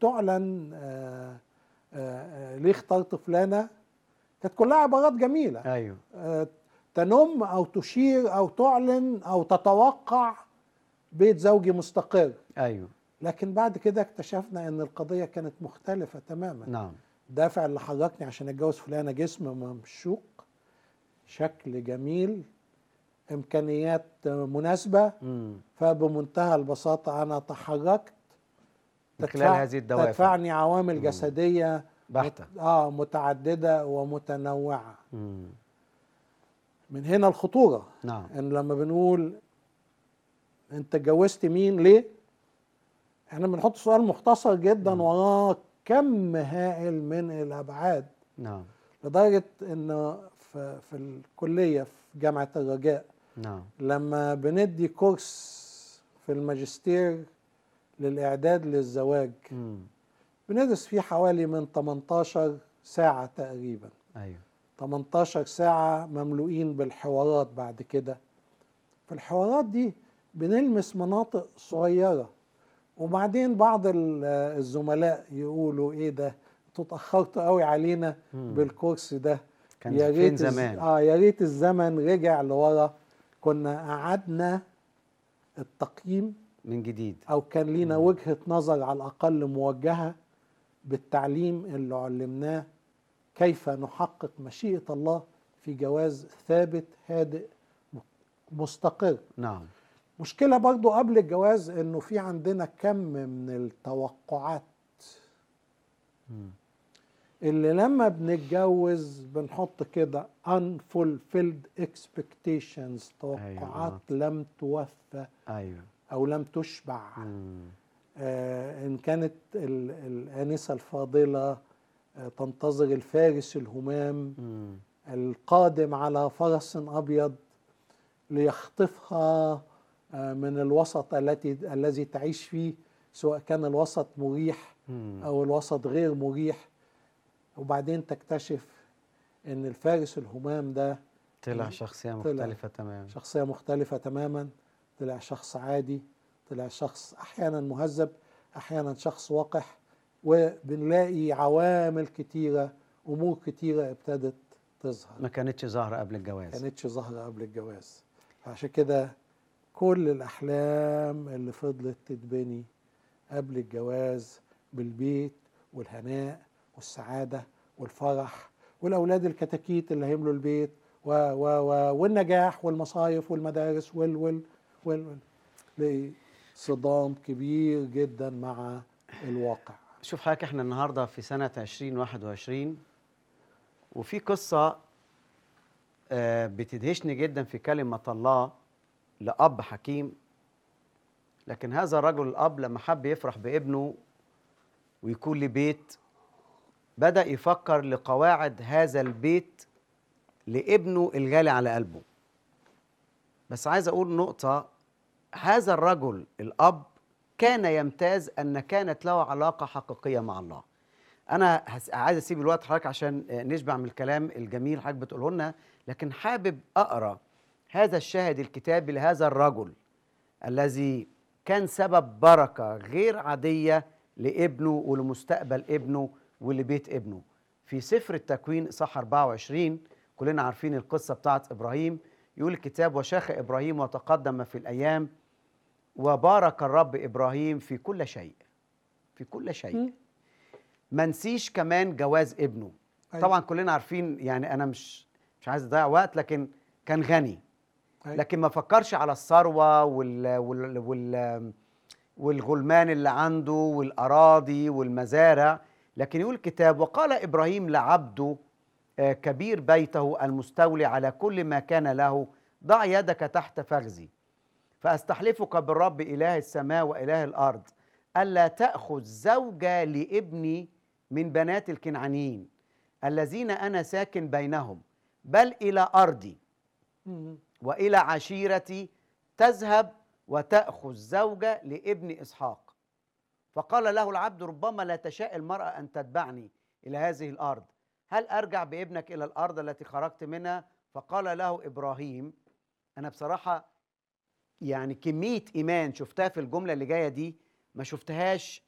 تعلن آه، آه، آه، ليه اخترت فلانه كانت كلها عبارات جميله ايوه آه، تنم او تشير او تعلن او تتوقع بيت زوجي مستقر ايوه لكن بعد كده اكتشفنا ان القضيه كانت مختلفه تماما نعم الدافع اللي حركني عشان اتجوز فلانه جسم ممشوق شكل جميل امكانيات مناسبه مم. فبمنتهى البساطه انا تحركت من خلال هذه الدوافع. تدفعني عوامل جسديه بحتة. مت- اه متعدده ومتنوعه مم. من هنا الخطوره نعم ان لما بنقول انت اتجوزت مين ليه احنا بنحط سؤال مختصر جدا وراه كم هائل من الابعاد نعم لدرجه ان في, في الكليه في جامعه الرجاء نعم لما بندي كورس في الماجستير للاعداد للزواج مم. بندرس فيه حوالي من 18 ساعه تقريبا ايوه 18 ساعة مملوئين بالحوارات بعد كده في الحوارات دي بنلمس مناطق صغيرة وبعدين بعض ال- الزملاء يقولوا ايه ده انتوا اتأخرتوا قوي علينا مم. بالكورس ده كان يا فين ريت الز- زمان اه يا ريت الزمن رجع لورا كنا قعدنا التقييم من جديد او كان لينا وجهة نظر على الاقل موجهة بالتعليم اللي علمناه كيف نحقق مشيئة الله في جواز ثابت هادئ م- مستقر نعم مشكلة برضو قبل الجواز انه في عندنا كم من التوقعات مم. اللي لما بنتجوز بنحط كده unfulfilled expectations توقعات لم توفى ايوه او لم تشبع مم. آه، إن كانت ال- الآنسة الفاضلة آه، تنتظر الفارس الهمام مم. القادم على فرس أبيض ليخطفها آه، من الوسط التي الذي تعيش فيه سواء كان الوسط مريح مم. أو الوسط غير مريح وبعدين تكتشف إن الفارس الهمام ده طلع شخصية طلع. مختلفة تماما شخصية مختلفة تماما طلع شخص عادي طلع شخص أحيانا مهذب أحيانا شخص وقح وبنلاقي عوامل كتيرة أمور كتيرة ابتدت تظهر ما كانتش ظاهرة قبل الجواز كانتش ظاهرة قبل الجواز عشان كده كل الأحلام اللي فضلت تتبني قبل الجواز بالبيت والهناء والسعادة والفرح والأولاد الكتاكيت اللي هيملوا البيت و و و والنجاح والمصايف والمدارس وال وال وال, وال. تلاقي صدام كبير جدا مع الواقع شوف حضرتك احنا النهارده في سنة 2021 وفي قصة آه، بتدهشني جدا في كلمة الله لأب حكيم لكن هذا الرجل الأب لما حب يفرح بابنه ويكون له بيت بدأ يفكر لقواعد هذا البيت لابنه الغالي على قلبه بس عايز أقول نقطة هذا الرجل الأب كان يمتاز أن كانت له علاقة حقيقية مع الله أنا هس- عايز أسيب الوقت حضرتك عشان آه، نشبع من الكلام الجميل حضرتك بتقوله لنا لكن حابب أقرأ هذا الشاهد الكتابي لهذا الرجل الذي كان سبب بركة غير عادية لابنه ولمستقبل ابنه ولبيت ابنه في سفر التكوين إصحاح 24 كلنا عارفين القصة بتاعت إبراهيم يقول الكتاب وشاخ إبراهيم وتقدم في الأيام وبارك الرب إبراهيم في كل شيء في كل شيء مم. ما نسيش كمان جواز ابنه أيوة. طبعا كلنا عارفين يعني أنا مش مش عايز أضيع وقت لكن كان غني أيوة. لكن ما فكرش على الثروة وال وال وال والغلمان اللي عنده والأراضي والمزارع لكن يقول الكتاب وقال إبراهيم لعبده آه، كبير بيته المستولي على كل ما كان له ضع يدك تحت فخذي فأستحلفك بالرب إله السماء وإله الأرض ألا تأخذ زوجة لابني من بنات الكنعانيين الذين أنا ساكن بينهم بل إلى أرضي مم. والى عشيرتي تذهب وتاخذ زوجه لابن اسحاق فقال له العبد ربما لا تشاء المراه ان تتبعني الى هذه الارض هل ارجع بابنك الى الارض التي خرجت منها فقال له ابراهيم انا بصراحه يعني كميه ايمان شفتها في الجمله اللي جايه دي ما شفتهاش